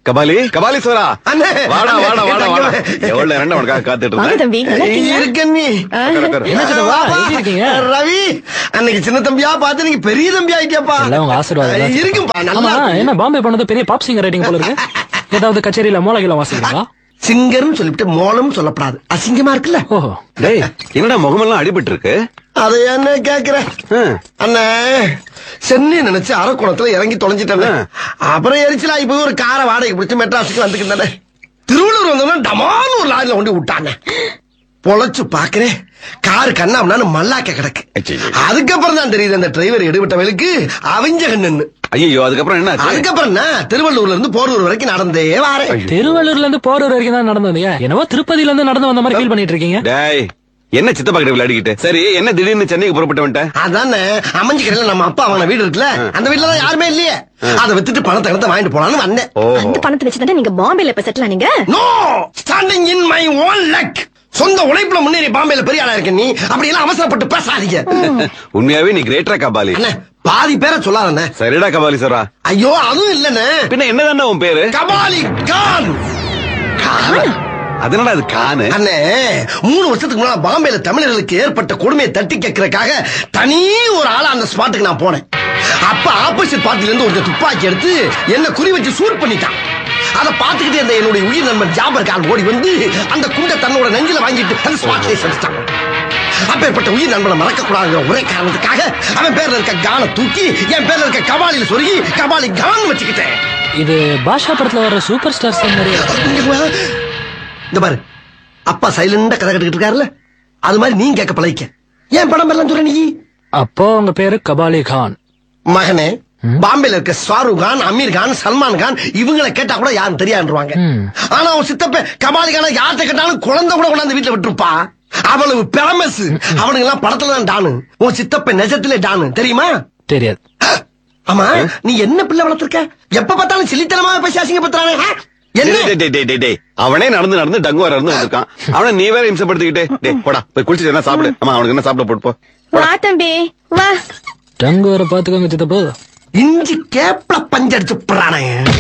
கபாலி கபாலீஸ்வரா அண்ணே. வாடா அண்ணே, வாடா வாடா வாடா தங்கமே. எவ்வளவு நேரம் உனக்காக காத்துட்டு வாங்க இருந்தேன் தம்பி நல்லா இருக்கீங்களா? இருக்க நீ உட்காரு, உட்காரு. என்ன சித்தப்பா, எப்படி இருக்கீங்க? ரவி அன்னைக்கு சின்ன தம்பியா பார்த்து நீங்க பெரிய தம்பி ஆயிட்டியாப்பா எல்லாம் உங்க ஆசீர்வாதம் தான். இருக்கும்பா ஆமா நல்லா என்ன பாம்பே பண்ணது பெரிய பாப் சிங்கர் ரைட்டிங் போல இருக்கு ஏதாவது கச்சேரியில மூலகில வாசிக்கிறீங்களா சிங்கர்னு சொல்லிட்டு மோளம் சொல்லப்படாது அசிங்கமா இருக்குல்ல ஓஹோ டேய் என்னடா முகமெல்லாம் அடிபட்டு இருக்கு அதை என்ன கேக்குற ஹம். அண்ணே சென்னை நினைச்சு அரக்கோணத்துல இறங்கி தொலைஞ்சிட்டேன் அப்புறம் எரிச்சலா போய் ஒரு காரை வாடகை பிடிச்சு மெட்ராஸுக்கு வந்துக்கிட்டே திருவள்ளூர் வந்தோம்னா டமான்னு ஒரு லாரில கொண்டு விட்டாங்க பொழைச்சு பாக்குறேன் காரு கண்ணாமண்ணு மல்லாக்க கிடக்கு ஐயையோ. அதுக்கப்புறம் தான் தெரியுது அந்த டிரைவர் எடுபட்டவளுக்கு அவிஞ்ச கண்ணுன்னு ஐயோ அதுக்கப்புறம் என்ன ஆச்சு? அதுக்கப்புறம் என்ன திருவள்ளூர்ல இருந்து போரூர் வரைக்கும் நடந்தே வாரேன் திருவள்ளூர்ல இருந்து போரூர் வரைக்கும் தான் நடந்து வந்தீங்க என்னவோ திருப்பதியில இருந்து நடந்து வந்த மாதிரி ஃபீல் பண்ணிட்டு இருக்கீங்க டேய் என்ன சித்தப்பா கிட்ட விளையாடிக்கிட்டு சரி என்ன திடீர்னு சென்னைக்கு புறப்பட்டு வந்துட்ட அதானே அமைஞ்சு கடையில நம்ம அப்பா அவன வீடு இருக்குல்ல அந்த வீட்டுல தான் யாருமே இல்லையே அதை வித்துட்டு பணத்தை கிணத்தை வாங்கிட்டு போலான்னு வந்தேன் ஓஹோ அந்த பணத்தை வச்சுதான் நீங்க பாம்பேல இப்ப செட்டில் ஆனீங்க no standing in my own luck சொந்த உழைப்புல முன்னேறி பாம்பேல பெரிய ஆளா இருக்க நீ அப்படி எல்லாம் அவசரப்பட்டு பேசாதீங்க உண்மையாவே நீ கிரேட்டரா கபாலி அண்ணே பாதி பேரை சொல்லாதண்ணே சரிடா கபாலீஸ்வரா ஐயோ அதுவும் இல்லண்ணே பின்ன என்னதானே உன் பேரு கபாலி கான் அதனடா அது கானு அண்ணே மூணு வருஷத்துக்கு முன்னால பாம்பேல தமிழர்களுக்கு ஏற்பட்ட கொடுமையை தட்டி கேட்கறதுக்காக தனி ஒரு ஆளா அந்த ஸ்பாட்டுக்கு நான் போனேன் அப்ப ஆப்போசிட் பார்ட்டில இருந்து ஒருத்தர் துப்பாக்கி எடுத்து என்ன குறி வச்சு சூட் பண்ணிட்டான் அதை பார்த்துக்கிட்டே அந்த என்னுடைய உயிர் நண்பன் ஜாபர் கான் ஓடி வந்து அந்த குண்டை தன்னோட நெஞ்சில வாங்கிட்டு அந்த ஸ்பாட்லயே செலுத்தான் அப்பேற்பட்ட உயிர் நண்பனை மறக்க கூடாதுங்கிற ஒரே காரணத்துக்காக அவன் பேர்ல இருக்க கானை தூக்கி என் பேர்ல இருக்க கபாலில சொருகி கபாலி கான் வச்சுக்கிட்டேன் இது பாஷா படத்துல வர சூப்பர் ஸ்டார்ஸ் மாதிரி இங்க வா. இந்த பாரு அப்பா சைலண்டா கதை கட்டுக்கிட்டு இருக்காருல்ல அது மாதிரி நீ கேட்க பழகிக்க ஏன் படம் எல்லாம் சொல்ற நீ அப்போ உங்க பேரு கபாலி கான் மகனே பாம்பேல இருக்க ஷாருக் கான் அமீர் கான் சல்மான் கான் இவங்களை கேட்டா கூட யாரும் தெரியாதுருவாங்க ம். ஆனா அவன் சித்தப்ப கபாலி கான யார்கிட்ட கேட்டாலும் குழந்தை கூட கொண்டாந்து வீட்டுல விட்டுருப்பா அவ்வளவு பேமஸ் அவனுங்க எல்லாம் படத்துல தான் டானு உன் சித்தப்ப நெஜத்திலே டானு தெரியுமா தெரியாது ஆமா நீ என்ன பிள்ளை வளர்த்திருக்க எப்ப பார்த்தாலும் சில்லித்தனமா பேசி அசிங்கப்படுத்துறானே ஆ? என்ன டேய், டேய், டேய், டேய், டேய். அவனே நடந்து நடந்து டங்குவா நடந்து வந்திருக்கான் அவனை நீ வேற இம்சப்படுத்திக்கிட்டே டேய் போடா போய் குளிச்சுட்டு என்ன சாப்பிடு ஆமா அவனுக்கு என்ன சாப்பிட போட்டு போ வா தம்பி வா டங்கு வர பாத்துக்கோங்க சித்தப்போ இஞ்சி கேப்ல பஞ்சடிச்சு போறானே